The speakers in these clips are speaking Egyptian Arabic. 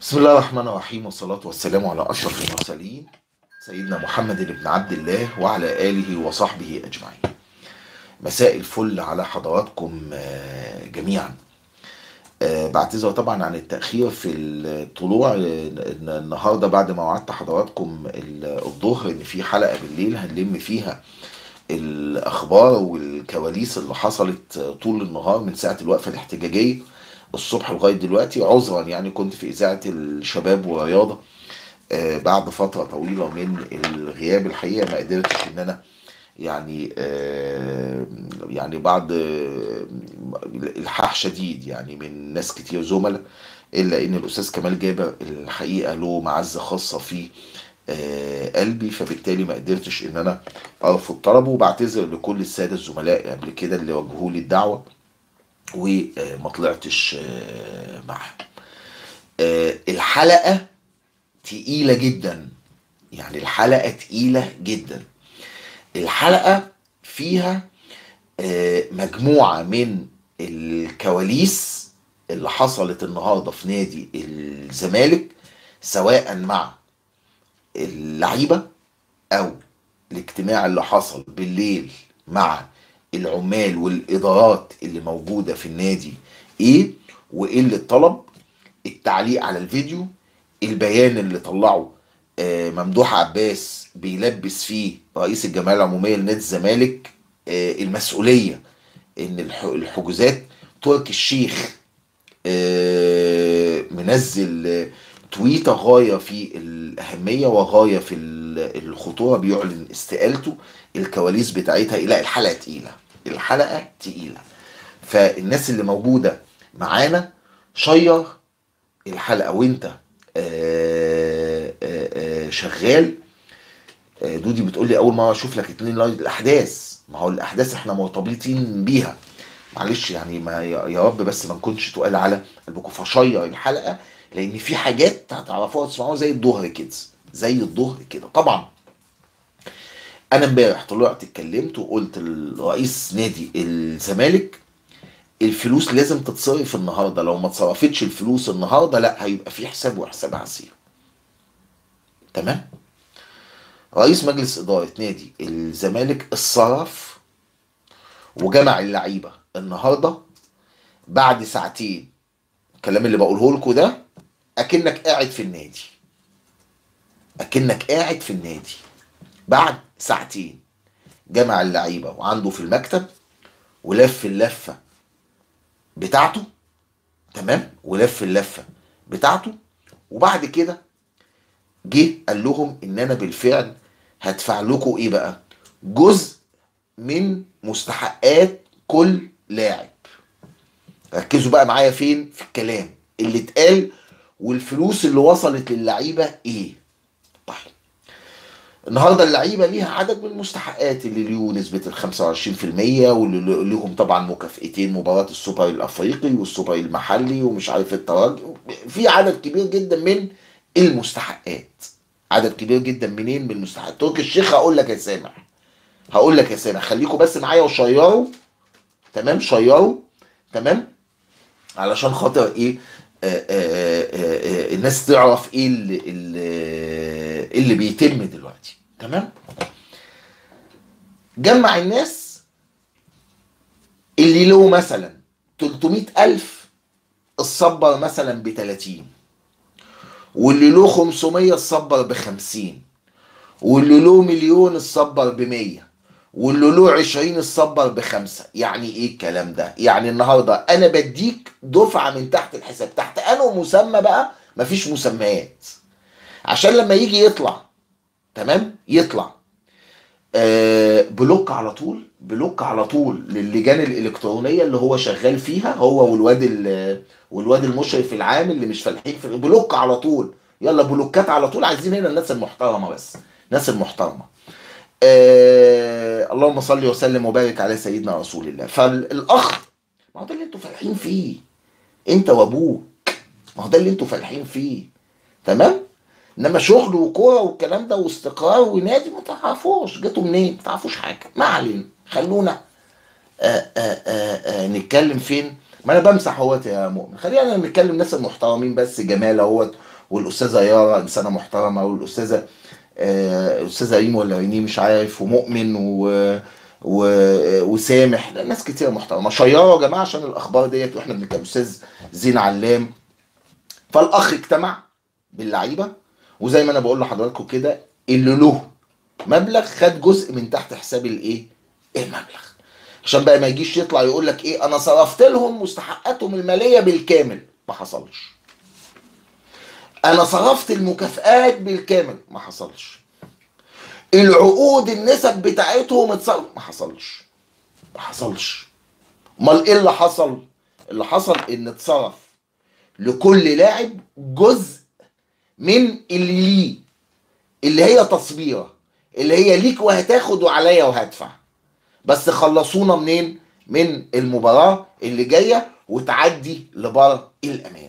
بسم الله الرحمن الرحيم والصلاة والسلام على أشرف المرسلين سيدنا محمد بن عبد الله وعلى آله وصحبه أجمعين مساء الفل على حضراتكم آه، جميعا آه، بعتذر طبعا عن التأخير في الطلوع آه، إن النهاردة بعد ما وعدت حضراتكم ال- الظهر إن في حلقة بالليل هنلم فيها الأخبار والكواليس اللي حصلت طول النهار من ساعة الوقفة الاحتجاجية الصبح لغاية دلوقتي عذرا يعني كنت في إذاعة الشباب والرياضة آه، بعد فترة طويلة من الغياب الحقيقة ما قدرتش إن أنا يعني آه، يعني بعد آه، الحاح شديد يعني من ناس كتير زملاء إلا إن الأستاذ كمال جابر الحقيقة له معزة خاصة في آه، قلبي فبالتالي ما قدرتش إن أنا أرفض طلبه وبعتذر لكل السادة الزملاء قبل كده اللي وجهوا لي الدعوة وما طلعتش آه، معاه آه، الحلقة تقيلة جدا يعني الحلقة تقيلة جدا الحلقة فيها آه، مجموعة من الكواليس اللي حصلت النهاردة في نادي الزمالك سواء مع اللعيبة أو الاجتماع اللي حصل بالليل مع العمال والإدارات اللي موجودة في النادي إيه وإيه اللي اتطلب التعليق على الفيديو البيان اللي طلعه آه، ممدوح عباس بيلبس فيه رئيس الجمعيه العموميه لنادي الزمالك آه، المسؤوليه ان الح- الحجوزات تركي الشيخ آه، منزل آه، تويته غايه في الاهميه وغايه في ال- الخطوره بيعلن استقالته الكواليس بتاعتها لا الحلقه تقيله الحلقه تقيله فالناس اللي موجوده معانا شير الحلقه وانت آه، آه، آه، شغال آه، دودي بتقول لي اول مره اشوف لك اتنين لايف الاحداث ما هو الاحداث احنا مرتبطين بيها معلش يعني ما يا يا رب بس ما نكونش تقال على قلبكم فشير الحلقه لان في حاجات هتعرفوها تسمعوها زي الظهر كده زي الظهر كده طبعا انا امبارح طلعت اتكلمت وقلت لرئيس نادي الزمالك الفلوس لازم تتصرف النهارده لو ما اتصرفتش الفلوس النهارده لا هيبقى في حساب وحساب عسير تمام رئيس مجلس اداره نادي الزمالك اتصرف وجمع اللعيبه النهارده بعد ساعتين الكلام اللي بقوله لكم ده اكنك قاعد في النادي اكنك قاعد في النادي بعد ساعتين جمع اللعيبه وعنده في المكتب ولف اللفه بتاعته تمام ولف اللفه بتاعته وبعد كده جه قال لهم ان انا بالفعل هدفع لكم ايه بقى جزء من مستحقات كل لاعب ركزوا بقى معايا فين في الكلام اللي اتقال والفلوس اللي وصلت للعيبه ايه طيب النهارده اللعيبه ليها عدد من المستحقات اللي له نسبه ال 25% واللي لهم طبعا مكافئتين مباراه السوبر الافريقي والسوبر المحلي ومش عارف الترجي في عدد كبير جدا من المستحقات عدد كبير جدا منين من المستحقات تركي الشيخ هقول لك يا سامح هقول لك يا سامح خليكم بس معايا وشيروا تمام شيروا تمام علشان خاطر ايه آه آه آه آه الناس تعرف ايه اللي, اللي, اللي بيتم دلوقتي تمام جمع الناس اللي له مثلا 300 ألف الصبر مثلا ب 30 واللي له 500 الصبر ب 50 واللي له مليون الصبر ب 100 واللي له 20 الصبر بخمسة يعني ايه الكلام ده يعني النهارده انا بديك دفعه من تحت الحساب تحت انه مسمى بقى مفيش مسميات عشان لما يجي يطلع تمام يطلع آه بلوك على طول بلوك على طول للجان الالكترونيه اللي هو شغال فيها هو والواد ال- والواد المشرف العام اللي مش فالحين في بلوك على طول يلا بلوكات على طول عايزين هنا الناس المحترمه بس الناس المحترمه آه اللهم صل وسلم وبارك على سيدنا رسول الله فالاخ ما هو ده اللي انتوا فالحين فيه انت وابوك ما هو ده اللي انتوا فالحين فيه تمام انما شغل وكوره والكلام ده واستقرار ونادي ما تعرفوش جاتوا منين ما تعرفوش حاجه ما علينا خلونا آآ آآ آآ نتكلم فين ما انا بمسح اهوت يا مؤمن خلينا نتكلم الناس المحترمين بس جمال اهوت والاستاذه يارا انسانه محترمه والاستاذه آه، الاستاذه ريم ولا ريني مش عارف ومؤمن و و... وسامح لا، ناس كتير محترمه شياره يا جماعه عشان الاخبار ديت واحنا بنتكلم استاذ زين علام فالاخ اجتمع باللعيبه وزي ما انا بقول لحضراتكم كده اللي له مبلغ خد جزء من تحت حساب الايه المبلغ عشان بقى ما يجيش يطلع يقول لك ايه انا صرفت لهم مستحقاتهم الماليه بالكامل ما حصلش انا صرفت المكافآت بالكامل ما حصلش العقود النسب بتاعتهم اتصرف ما حصلش ما حصلش امال ايه اللي حصل اللي حصل ان اتصرف لكل لاعب جزء من اللي ليه اللي هي تصبيره اللي هي ليك وهتاخد وعليا وهدفع بس خلصونا منين من المباراه اللي جايه وتعدي لبر الامان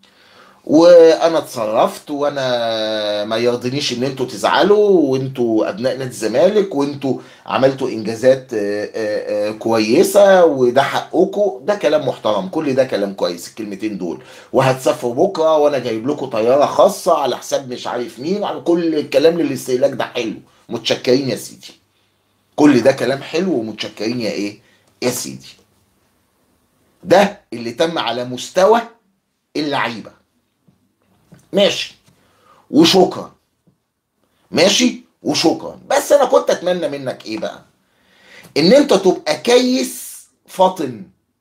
وانا اتصرفت وانا ما يرضينيش ان انتوا تزعلوا وانتوا ابناء نادي الزمالك وانتوا عملتوا انجازات آه، آه، آه، كويسه وده حقكم ده كلام محترم كل ده كلام كويس الكلمتين دول وهتسافروا بكره وانا جايب لكم طياره خاصه على حساب مش عارف مين على كل الكلام للاستهلاك ده حلو متشكرين يا سيدي كل ده كلام حلو ومتشكرين يا ايه يا سيدي ده اللي تم على مستوى اللعيبه ماشي وشكرا ماشي وشكرا بس انا كنت اتمنى منك ايه بقى ان انت تبقى كيس فاطن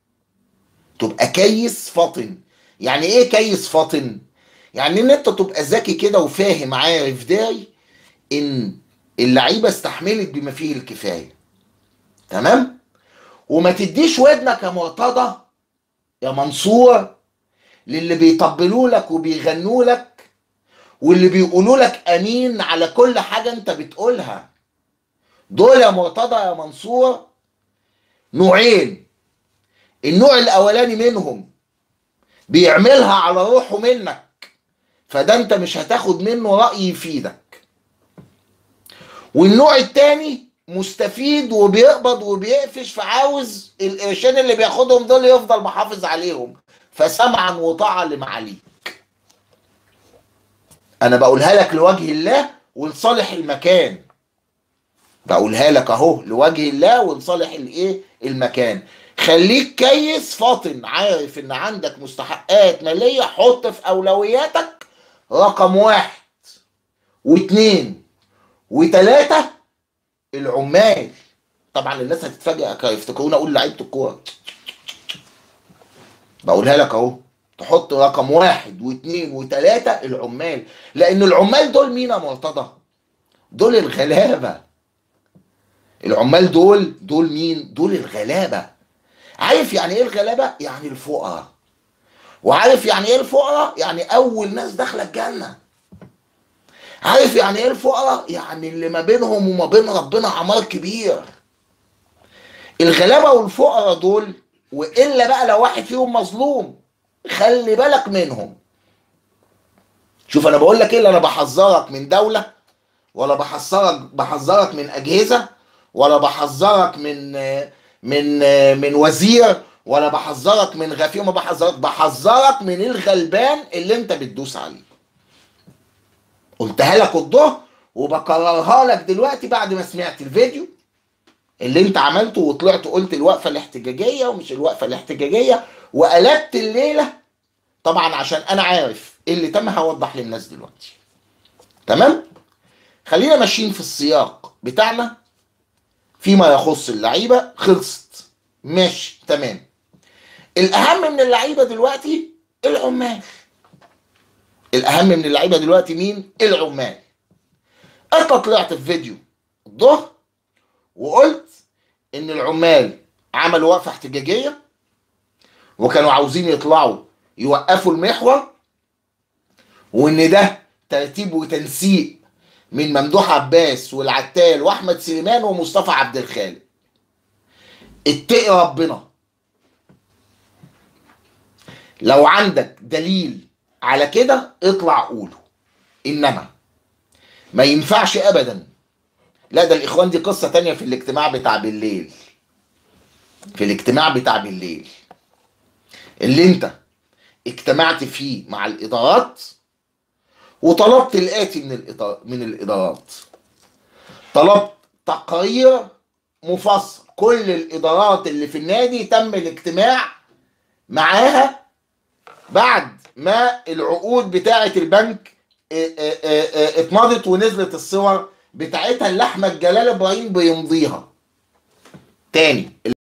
تبقى كيس فاطن يعني ايه كيس فاطن يعني ان انت تبقى ذكي كده وفاهم عارف داي ان اللعيبه استحملت بما فيه الكفايه تمام وما تديش ودنك يا مرتضى يا منصور للي بيطبلوا لك وبيغنوا لك واللي بيقولوا لك امين على كل حاجه انت بتقولها دول يا مرتضى يا منصور نوعين النوع الاولاني منهم بيعملها على روحه منك فده انت مش هتاخد منه راي يفيدك والنوع التاني مستفيد وبيقبض وبيقفش فعاوز القرشين اللي بياخدهم دول يفضل محافظ عليهم فسمعا وطاعة لمعاليك انا بقولها لك لوجه الله ولصالح المكان بقولها لك اهو لوجه الله ولصالح الايه المكان خليك كيس فاطن عارف ان عندك مستحقات ماليه حط في اولوياتك رقم واحد واثنين وثلاثه العمال طبعا الناس هتتفاجئ يفتكرونا اقول لعيبه الكوره بقولها لك اهو تحط رقم واحد واثنين وثلاثة العمال لأن العمال دول مين يا مرتضى؟ دول الغلابة العمال دول دول مين؟ دول الغلابة عارف يعني ايه الغلابة؟ يعني الفقراء وعارف يعني ايه الفقراء؟ يعني أول ناس داخلة الجنة عارف يعني ايه الفقراء؟ يعني اللي ما بينهم وما بين ربنا عمار كبير الغلابة والفقراء دول والا بقى لو واحد فيهم مظلوم خلي بالك منهم شوف انا بقول لك ايه اللي انا بحذرك من دوله ولا بحذرك بحذرك من اجهزه ولا بحذرك من من من وزير ولا بحذرك من غفير ما بحذرك بحذرك من الغلبان اللي انت بتدوس عليه قلتها لك الظهر وبكررها لك دلوقتي بعد ما سمعت الفيديو اللي انت عملته وطلعت قلت الوقفه الاحتجاجيه ومش الوقفه الاحتجاجيه وقلبت الليله طبعا عشان انا عارف ايه اللي تم هوضح للناس دلوقتي تمام خلينا ماشيين في السياق بتاعنا فيما يخص اللعيبه خلصت ماشي تمام الاهم من اللعيبه دلوقتي العمال الاهم من اللعيبه دلوقتي مين العمال انت طلعت في فيديو الظهر وقلت ان العمال عملوا وقفه احتجاجيه وكانوا عاوزين يطلعوا يوقفوا المحور وان ده ترتيب وتنسيق من ممدوح عباس والعتال واحمد سليمان ومصطفى عبد الخالق اتقي ربنا لو عندك دليل على كده اطلع قوله انما ما ينفعش ابدا لا ده الاخوان دي قصه تانية في الاجتماع بتاع بالليل في الاجتماع بتاع بالليل اللي انت اجتمعت فيه مع الادارات وطلبت الآتي من الإدارات من الإدارات طلبت تقرير مفصل كل الإدارات اللي في النادي تم الاجتماع معاها بعد ما العقود بتاعة البنك اه اه اه اتمضت ونزلت الصور بتاعتها اللي احمد جلال ابراهيم بيمضيها تاني